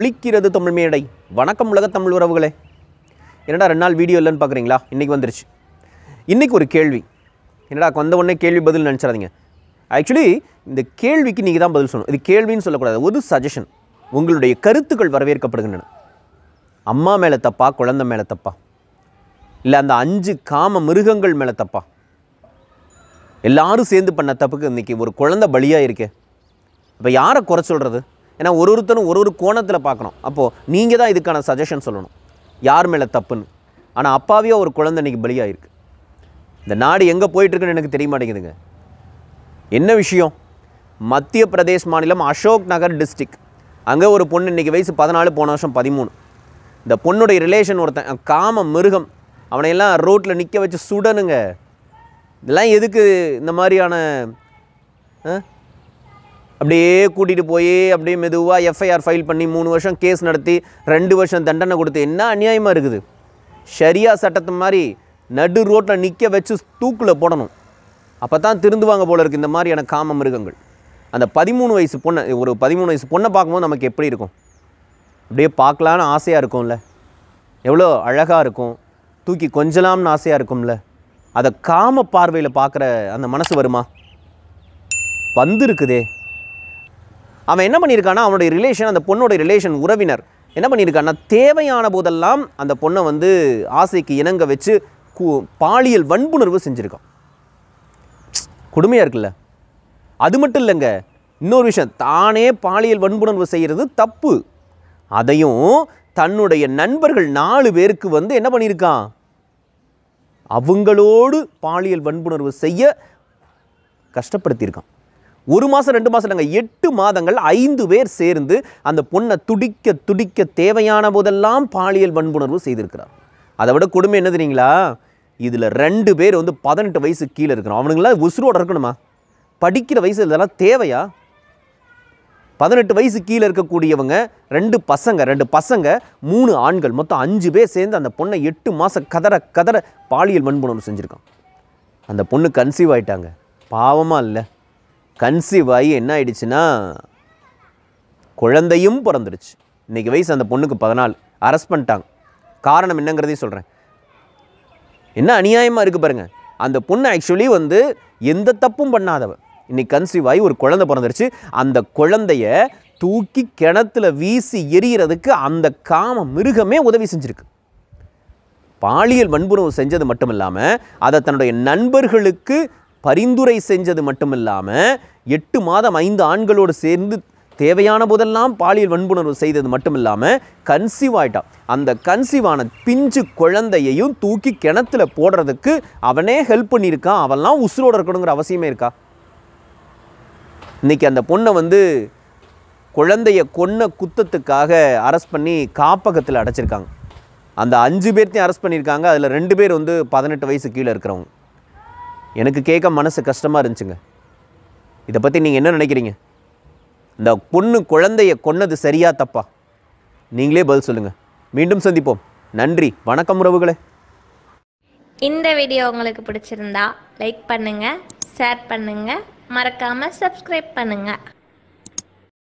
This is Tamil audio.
ஒழிக்கிறது தமிழ் மேடை வணக்கம் உலக தமிழ் உறவுகளே என்னடா ரெண்டு நாள் வீடியோ இல்லைன்னு பார்க்குறீங்களா இன்றைக்கி வந்துருச்சு இன்றைக்கி ஒரு கேள்வி என்னடா வந்த உடனே கேள்வி பதில் நினச்சிடாதீங்க ஆக்சுவலி இந்த கேள்விக்கு நீங்கள் தான் பதில் சொல்லணும் இது கேள்வின்னு சொல்லக்கூடாது ஒரு சஜஷன் உங்களுடைய கருத்துக்கள் வரவேற்கப்படுகின்றன அம்மா மேலே தப்பா குழந்தை மேலே தப்பா இல்லை அந்த அஞ்சு காம மிருகங்கள் மேலே தப்பா எல்லாரும் சேர்ந்து பண்ண தப்புக்கு இன்றைக்கி ஒரு குழந்தை பலியாக இருக்கே இப்போ யாரை குறை சொல்கிறது ஏன்னா ஒரு ஒருத்தரும் ஒரு ஒரு கோணத்தில் பார்க்கணும் அப்போது நீங்கள் தான் இதுக்கான சஜஷன் சொல்லணும் யார் மேலே தப்புன்னு ஆனால் அப்பாவியோ ஒரு குழந்தை இன்றைக்கி பலியாயிருக்கு இந்த நாடு எங்கே போயிட்டுருக்குன்னு எனக்கு தெரிய மாட்டேங்குதுங்க என்ன விஷயம் மத்திய பிரதேஷ் மாநிலம் அசோக் நகர் டிஸ்ட்ரிக்ட் அங்கே ஒரு பொண்ணு இன்றைக்கி வயசு பதினாலு போன வருஷம் பதிமூணு இந்த பொண்ணுடைய ரிலேஷன் ஒருத்தன் காம மிருகம் அவனையெல்லாம் ரோட்டில் நிற்க வச்சு சுடணுங்க இதெல்லாம் எதுக்கு இந்த மாதிரியான ஆ? அப்படியே கூட்டிகிட்டு போய் அப்படியே மெதுவாக எஃப்ஐஆர் ஃபைல் பண்ணி மூணு வருஷம் கேஸ் நடத்தி ரெண்டு வருஷம் தண்டனை கொடுத்து என்ன அநியாயமாக இருக்குது ஷரியா சட்டத்து மாதிரி நடு ரோட்டில் நிற்க வச்சு தூக்கில் போடணும் அப்போ தான் திருந்துவாங்க போல இருக்குது இந்த மாதிரியான காம மிருகங்கள் அந்த பதிமூணு வயசு பொண்ணை ஒரு பதிமூணு வயசு பொண்ணை பார்க்கும்போது நமக்கு எப்படி இருக்கும் அப்படியே பார்க்கலான்னு ஆசையாக இருக்கும்ல எவ்வளோ அழகாக இருக்கும் தூக்கி கொஞ்சலாம்னு ஆசையாக இருக்கும்ல அதை காம பார்வையில் பார்க்குற அந்த மனசு வருமா வந்திருக்குதே அவன் என்ன பண்ணியிருக்கான்னா அவனுடைய ரிலேஷன் அந்த பொண்ணோட ரிலேஷன் உறவினர் என்ன பண்ணியிருக்கான்னா தேவையான போதெல்லாம் அந்த பொண்ணை வந்து ஆசைக்கு இணங்க வச்சு கு பாலியல் வன்புணர்வு செஞ்சுருக்கான் கொடுமையாக இருக்குல்ல அது மட்டும் இல்லைங்க இன்னொரு விஷயம் தானே பாலியல் வன்புணர்வு செய்கிறது தப்பு அதையும் தன்னுடைய நண்பர்கள் நாலு பேருக்கு வந்து என்ன பண்ணியிருக்கான் அவங்களோடு பாலியல் வன்புணர்வு செய்ய கஷ்டப்படுத்தியிருக்கான் ஒரு மாதம் ரெண்டு மாதம் இல்லைங்க எட்டு மாதங்கள் ஐந்து பேர் சேர்ந்து அந்த பொண்ணை துடிக்க துடிக்க தேவையான போதெல்லாம் பாலியல் வன்புணர்வு செய்திருக்கிறார் அதை விட கொடுமை என்ன தெரியுங்களா இதில் ரெண்டு பேர் வந்து பதினெட்டு வயசு கீழே இருக்கிறோம் அவனுங்களாம் உசுரோட இருக்கணுமா படிக்கிற வயசு இதெல்லாம் தேவையா பதினெட்டு வயசு கீழே இருக்கக்கூடியவங்க ரெண்டு பசங்க ரெண்டு பசங்க மூணு ஆண்கள் மொத்தம் அஞ்சு பேர் சேர்ந்து அந்த பொண்ணை எட்டு மாதம் கதற கதற பாலியல் வன்புணர்வு செஞ்சுருக்கான் அந்த பொண்ணு கன்சீவ் ஆயிட்டாங்க பாவமாக இல்லை கன்சீவ் ஆகி என்ன ஆயிடுச்சுன்னா குழந்தையும் பிறந்துருச்சு இன்னைக்கு வயசு அந்த பொண்ணுக்கு பதினாலு அரெஸ்ட் பண்ணிட்டாங்க காரணம் என்னங்கிறதையும் சொல்கிறேன் என்ன அநியாயமாக இருக்குது பாருங்க அந்த பொண்ணு ஆக்சுவலி வந்து எந்த தப்பும் பண்ணாதவ இன்னைக்கு கன்சீவ் ஆகி ஒரு குழந்தை பிறந்துருச்சு அந்த குழந்தைய தூக்கி கிணத்துல வீசி எறிகிறதுக்கு அந்த காம மிருகமே உதவி செஞ்சிருக்கு பாலியல் வன்புணர்வு செஞ்சது மட்டும் இல்லாமல் அதை தன்னுடைய நண்பர்களுக்கு பரிந்துரை செஞ்சது மட்டும் இல்லாமல் எட்டு மாதம் ஐந்து ஆண்களோடு சேர்ந்து தேவையான போதெல்லாம் பாலியல் வன்புணர்வு செய்தது மட்டும் இல்லாமல் கன்சீவ் ஆயிட்டான் அந்த கன்சீவ் ஆன பிஞ்சு குழந்தையையும் தூக்கி கிணத்துல போடுறதுக்கு அவனே ஹெல்ப் பண்ணியிருக்கான் அவன்லாம் உசுரோட இருக்கணுங்கிற அவசியமே இருக்கா இன்னைக்கு அந்த பொண்ணை வந்து குழந்தைய கொன்ன குத்தத்துக்காக அரெஸ்ட் பண்ணி காப்பகத்தில் அடைச்சிருக்காங்க அந்த அஞ்சு பேர்த்தையும் அரெஸ்ட் பண்ணியிருக்காங்க அதில் ரெண்டு பேர் வந்து பதினெட்டு வயசு கீழே இருக்கிறவங்க எனக்கு கேட்க மனசு கஷ்டமாக இருந்துச்சுங்க இதை பற்றி நீங்கள் என்ன நினைக்கிறீங்க இந்த பொண்ணு குழந்தைய கொன்னது சரியா தப்பா நீங்களே பதில் சொல்லுங்கள் மீண்டும் சந்திப்போம் நன்றி வணக்கம் உறவுகளே இந்த வீடியோ உங்களுக்கு பிடிச்சிருந்தா லைக் பண்ணுங்க ஷேர் பண்ணுங்க மறக்காம சப்ஸ்கிரைப் பண்ணுங்க